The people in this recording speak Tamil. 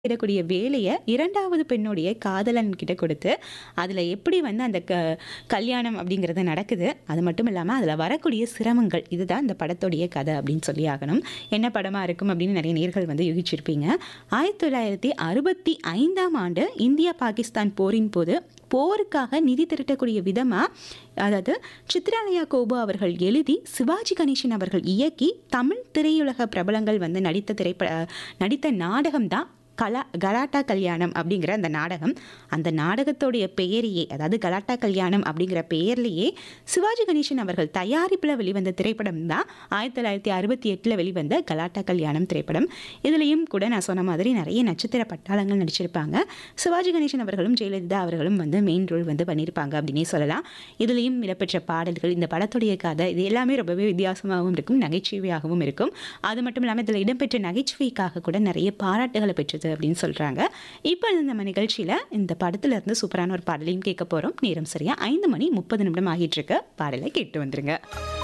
இடக்கூடிய வேலையை இரண்டாவது பெண்ணுடைய காதலன் கிட்ட கொடுத்து அதில் எப்படி வந்து அந்த க கல்யாணம் அப்படிங்கிறது நடக்குது அது மட்டும் இல்லாமல் அதில் வரக்கூடிய சிரமங்கள் இதுதான் இந்த படத்துடைய கதை அப்படின்னு சொல்லி ஆகணும் என்ன படமாக இருக்கும் அப்படின்னு நிறைய நேர்கள் வந்து யூகிச்சிருப்பீங்க ஆயிரத்தி தொள்ளாயிரத்தி அறுபத்தி ஐந்தாம் ஆண்டு இந்தியா பாகிஸ்தான் போரின் போது போருக்காக நிதி திரட்டக்கூடிய விதமாக அதாவது சித்ராலயா கோபு அவர்கள் எழுதி சிவாஜி கணேசன் அவர்கள் இயக்கி தமிழ் திரையுலக பிரபலங்கள் வந்து நடித்த திரைப்பட நடித்த நாடகம் தான் கலா கலாட்டா கல்யாணம் அப்படிங்கிற அந்த நாடகம் அந்த நாடகத்தோடைய பெயரையே அதாவது கலாட்டா கல்யாணம் அப்படிங்கிற பெயர்லேயே சிவாஜி கணேசன் அவர்கள் தயாரிப்பில் வெளிவந்த திரைப்படம் தான் ஆயிரத்தி தொள்ளாயிரத்தி அறுபத்தி எட்டில் வெளிவந்த கலாட்டா கல்யாணம் திரைப்படம் இதுலேயும் கூட நான் சொன்ன மாதிரி நிறைய நட்சத்திர பட்டாளங்கள் நடிச்சிருப்பாங்க சிவாஜி கணேசன் அவர்களும் ஜெயலலிதா அவர்களும் வந்து மெயின் ரோல் வந்து பண்ணியிருப்பாங்க அப்படின்னே சொல்லலாம் இதுலேயும் இடம்பெற்ற பாடல்கள் இந்த படத்துடைய கதை இது எல்லாமே ரொம்பவே வித்தியாசமாகவும் இருக்கும் நகைச்சுவையாகவும் இருக்கும் அது மட்டும் இல்லாமல் இதில் இடம்பெற்ற நகைச்சுவைக்காக கூட நிறைய பாராட்டுகளை பெற்றது அப்படின்னு சொல்கிறாங்க இப்போ நம்ம நிகழ்ச்சியில் இந்த படத்துல இருந்து சூப்பரான ஒரு பாடலையும் கேட்க போகிறோம் நேரம் சரியா ஐந்து மணி முப்பது நிமிடம் ஆகிட்டு இருக்க பாடலை கேட்டு வந்துருங்க